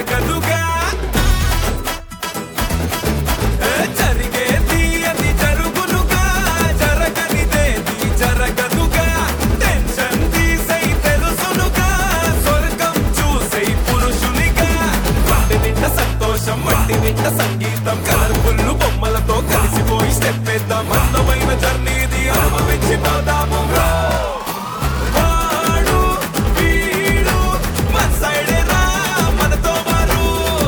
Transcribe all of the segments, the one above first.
జరగదుగా ఏ జరిగేది అది జరుగునుగా జరగనిదేది జరగదుగా టెన్షన్ తీసై తెలుసునుగా స్వర్గం చూసై పురుషునిగా వాటి నింట సంతోషం మట్టి నింట సంగీతం కలర్ఫుల్ బొమ్మలతో కలిసిపోయి స్టెప్ వేద్దాం అందమైన జర్నీది అనుభవించి పోదాము వాడు వీడు మన సైడే రా మనతో వారు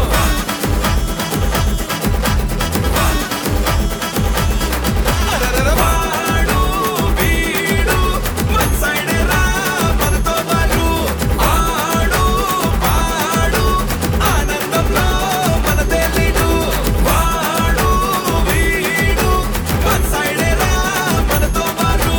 వాడు వీడు మన సైడే రా మనతో వారు ఆడు పాడు ఆనందంలో మన తెలీదు వాడు వీడు మన సైడే రా మనతో వారు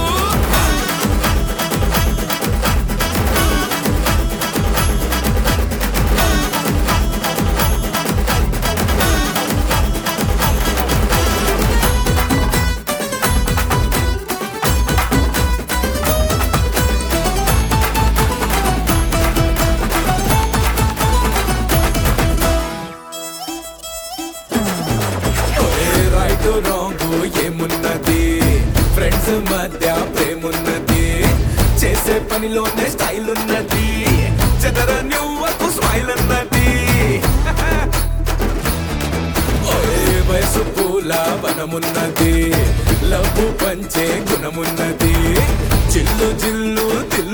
రైట్ రాంగ్ ఏమున్నది ఫ్రెండ్స్ మధ్య ప్రేమున్నది చేసే పనిలోనే స్టైల్ ఉన్నది చెదర న్యూకు స్మైల్ ఉన్నది ఓయ్ వయసు పూల వనమున్నది లవ్వు పంచే గుణమున్నది చిల్లు జిల్లు దిల్లు